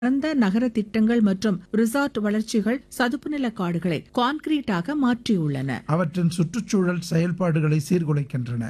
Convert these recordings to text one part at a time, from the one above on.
பரந்த நகர திட்டங்கள் மற்றும் ரிசார்ட் வளர்ச்சிகள் சதுப்பு நில காடுகளை கான்கிரீட்டாக மாற்றியுள்ளன அவற்றின் சுற்றுச்சூழல் செயல்பாடுகளை சீர்குலைக்கின்றன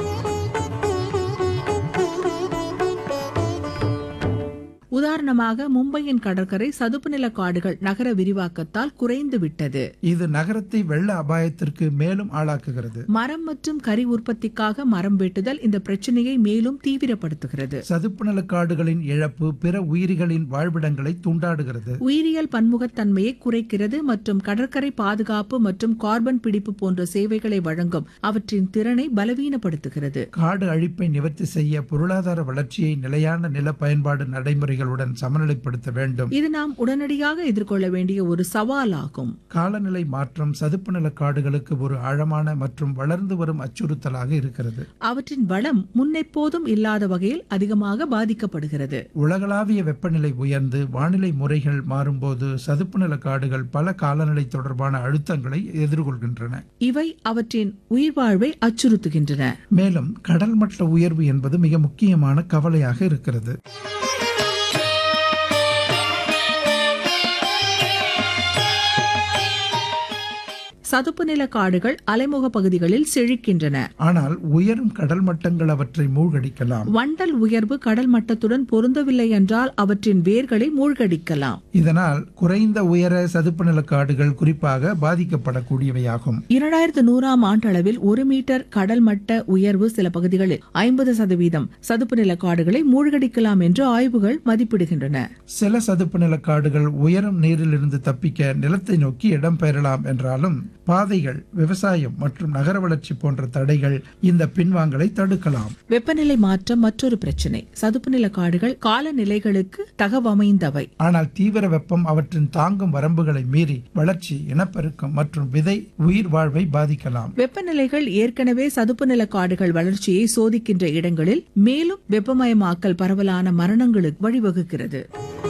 உதாரணமாக மும்பையின் கடற்கரை சதுப்பு நில காடுகள் நகர விரிவாக்கத்தால் குறைந்து விட்டது இது நகரத்தை வெள்ள அபாயத்திற்கு மேலும் ஆளாக்குகிறது மரம் மற்றும் கரி உற்பத்திக்காக மரம் வெட்டுதல் இந்த பிரச்சனையை மேலும் தீவிரப்படுத்துகிறது சதுப்பு நில காடுகளின் இழப்பு பிற உயிரிகளின் வாழ்விடங்களை துண்டாடுகிறது உயிரியல் பன்முகத்தன்மையை குறைக்கிறது மற்றும் கடற்கரை பாதுகாப்பு மற்றும் கார்பன் பிடிப்பு போன்ற சேவைகளை வழங்கும் அவற்றின் திறனை பலவீனப்படுத்துகிறது காடு அழிப்பை நிவர்த்தி செய்ய பொருளாதார வளர்ச்சியை நிலையான நில பயன்பாடு நடைமுறைகளுடன் சமநிலைப்படுத்த வேண்டும் இது நாம் உடனடியாக எதிர்கொள்ள வேண்டிய ஒரு சவாலாகும் காலநிலை மாற்றம் சதுப்பு நில காடுகளுக்கு ஒரு ஆழமான மற்றும் வளர்ந்து வரும் அச்சுறுத்தலாக இருக்கிறது அவற்றின் வளம் முன்னெப்போதும் இல்லாத வகையில் அதிகமாக பாதிக்கப்படுகிறது உலகளாவிய வெப்பநிலை உயர்ந்து வானிலை முறைகள் மாறும்போது சதுப்பு நில காடுகள் பல காலநிலை தொடர்பான அழுத்தங்களை எதிர்கொள்கின்றன இவை அவற்றின் உயிர்வாழ்வை அச்சுறுத்துகின்றன மேலும் கடல் மட்ட உயர்வு என்பது மிக முக்கியமான கவலையாக இருக்கிறது சதுப்பு நில காடுகள் அலைமுக பகுதிகளில் செழிக்கின்றன ஆனால் உயரும் கடல் மட்டங்கள் அவற்றை மூழ்கடிக்கலாம் வண்டல் உயர்வு கடல் மட்டத்துடன் பொருந்தவில்லை என்றால் அவற்றின் வேர்களை மூழ்கடிக்கலாம் இதனால் குறைந்த உயர சதுப்பு நில காடுகள் குறிப்பாக பாதிக்கப்படக்கூடியவையாகும் இரண்டாயிரத்து நூறாம் ஆண்டளவில் ஒரு மீட்டர் கடல் மட்ட உயர்வு சில பகுதிகளில் ஐம்பது சதவீதம் சதுப்பு நில காடுகளை மூழ்கடிக்கலாம் என்று ஆய்வுகள் மதிப்பிடுகின்றன சில சதுப்பு நில காடுகள் உயரும் நீரிலிருந்து தப்பிக்க நிலத்தை நோக்கி இடம்பெயரலாம் என்றாலும் பாதைகள் விவசாயம் மற்றும் நகர வளர்ச்சி போன்ற தடைகள் இந்த பின்வாங்கலை தடுக்கலாம் வெப்பநிலை மாற்றம் மற்றொரு பிரச்சனை சதுப்பு நில காடுகள் காலநிலைகளுக்கு தகவமைந்தவை ஆனால் தீவிர வெப்பம் அவற்றின் தாங்கும் வரம்புகளை மீறி வளர்ச்சி இனப்பெருக்கம் மற்றும் விதை உயிர் வாழ்வை பாதிக்கலாம் வெப்பநிலைகள் ஏற்கனவே சதுப்பு நில காடுகள் வளர்ச்சியை சோதிக்கின்ற இடங்களில் மேலும் வெப்பமயமாக்கல் பரவலான மரணங்களுக்கு வழிவகுக்கிறது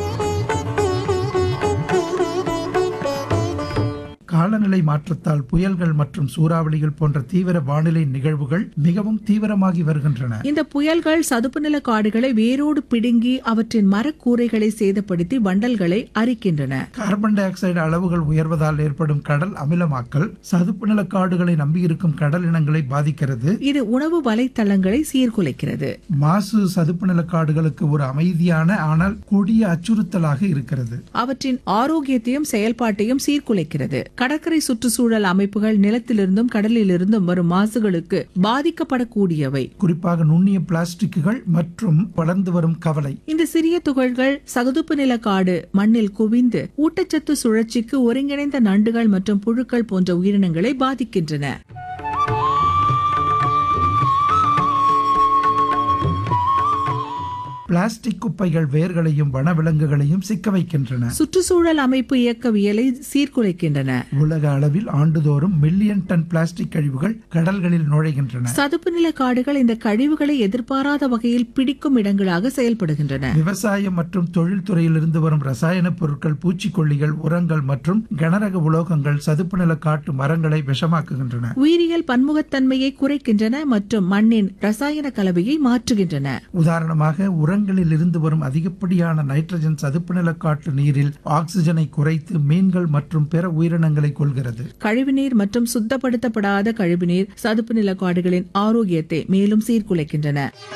காலநிலை மாற்றத்தால் புயல்கள் மற்றும் சூறாவளிகள் போன்ற தீவிர வானிலை நிகழ்வுகள் மிகவும் தீவிரமாகி வருகின்றன இந்த புயல்கள் சதுப்பு நில காடுகளை வேரோடு பிடுங்கி அவற்றின் மரக்கூரைகளை சேதப்படுத்தி வண்டல்களை அரிக்கின்றன கார்பன் டை ஆக்சைடு அளவுகள் உயர்வதால் ஏற்படும் கடல் அமிலமாக்கல் சதுப்பு நில காடுகளை நம்பியிருக்கும் கடல் இனங்களை பாதிக்கிறது இது உணவு வலைத்தளங்களை சீர்குலைக்கிறது மாசு சதுப்பு நில காடுகளுக்கு ஒரு அமைதியான ஆனால் கொடிய அச்சுறுத்தலாக இருக்கிறது அவற்றின் ஆரோக்கியத்தையும் செயல்பாட்டையும் சீர்குலைக்கிறது கடற்கரை சுற்றுச்சூழல் அமைப்புகள் நிலத்திலிருந்தும் கடலிலிருந்தும் வரும் மாசுகளுக்கு பாதிக்கப்படக்கூடியவை குறிப்பாக நுண்ணிய பிளாஸ்டிக்குகள் மற்றும் வளர்ந்து வரும் கவலை இந்த சிறிய துகள்கள் சதுப்பு நில காடு மண்ணில் குவிந்து ஊட்டச்சத்து சுழற்சிக்கு ஒருங்கிணைந்த நண்டுகள் மற்றும் புழுக்கள் போன்ற உயிரினங்களை பாதிக்கின்றன பிளாஸ்டிக் குப்பைகள் வேர்களையும் வனவிலங்குகளையும் சிக்க வைக்கின்றன சுற்றுச்சூழல் அமைப்பு இயக்கவியலை சீர்குலைக்கின்றன உலக அளவில் ஆண்டுதோறும் மில்லியன் டன் பிளாஸ்டிக் கழிவுகள் கடல்களில் நுழைகின்றன சதுப்பு நில காடுகள் இந்த கழிவுகளை எதிர்பாராத வகையில் பிடிக்கும் இடங்களாக செயல்படுகின்றன விவசாயம் மற்றும் தொழில்துறையிலிருந்து வரும் ரசாயன பொருட்கள் பூச்சிக்கொல்லிகள் உரங்கள் மற்றும் கனரக உலோகங்கள் சதுப்பு நில காட்டு மரங்களை விஷமாக்குகின்றன உயிரியல் பன்முகத்தன்மையை குறைக்கின்றன மற்றும் மண்ணின் ரசாயன கலவையை மாற்றுகின்றன உதாரணமாக உரங்களில் இருந்து வரும் அதிகப்படியான நைட்ரஜன் சதுப்பு நில காட்டு நீரில் ஆக்சிஜனை குறைத்து மீன்கள் மற்றும் பிற உயிரினங்களை கொள்கிறது கழிவுநீர் மற்றும் சுத்தப்படுத்தப்படாத கழிவுநீர் சதுப்பு நில காடுகளின் ஆரோக்கியத்தை மேலும் சீர்குலைக்கின்றன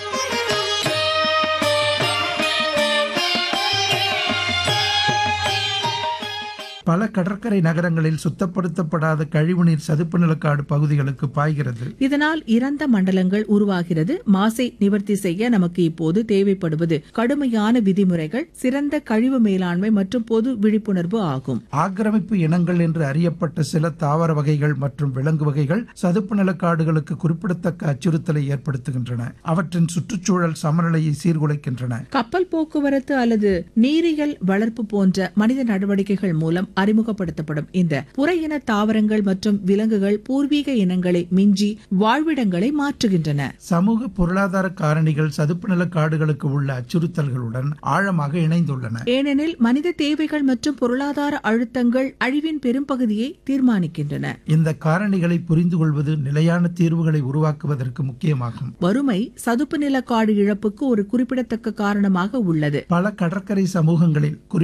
பல கடற்கரை நகரங்களில் சுத்தப்படுத்தப்படாத கழிவுநீர் சதுப்பு நிலக்காடு பகுதிகளுக்கு பாய்கிறது இதனால் இறந்த மண்டலங்கள் உருவாகிறது மாசை நிவர்த்தி செய்ய நமக்கு இப்போது தேவைப்படுவது கடுமையான விதிமுறைகள் சிறந்த கழிவு மேலாண்மை மற்றும் பொது விழிப்புணர்வு ஆகும் ஆக்கிரமிப்பு இனங்கள் என்று அறியப்பட்ட சில தாவர வகைகள் மற்றும் விலங்கு வகைகள் சதுப்பு நிலக்காடுகளுக்கு குறிப்பிடத்தக்க அச்சுறுத்தலை ஏற்படுத்துகின்றன அவற்றின் சுற்றுச்சூழல் சமநிலையை சீர்குலைக்கின்றன கப்பல் போக்குவரத்து அல்லது நீரியல் வளர்ப்பு போன்ற மனித நடவடிக்கைகள் மூலம் அறிமுகப்படுத்தப்படும் இந்த புற இன தாவரங்கள் மற்றும் விலங்குகள் பூர்வீக இனங்களை மிஞ்சி வாழ்விடங்களை மாற்றுகின்றன சமூக பொருளாதார காரணிகள் சதுப்பு நில காடுகளுக்கு உள்ள அச்சுறுத்தல்களுடன் ஆழமாக இணைந்துள்ளன ஏனெனில் மனித தேவைகள் மற்றும் பொருளாதார அழுத்தங்கள் அழிவின் பெரும்பகுதியை தீர்மானிக்கின்றன இந்த காரணிகளை புரிந்து கொள்வது நிலையான தீர்வுகளை உருவாக்குவதற்கு முக்கியமாகும் வறுமை சதுப்பு நில காடு இழப்புக்கு ஒரு குறிப்பிடத்தக்க காரணமாக உள்ளது பல கடற்கரை சமூகங்களில் குறி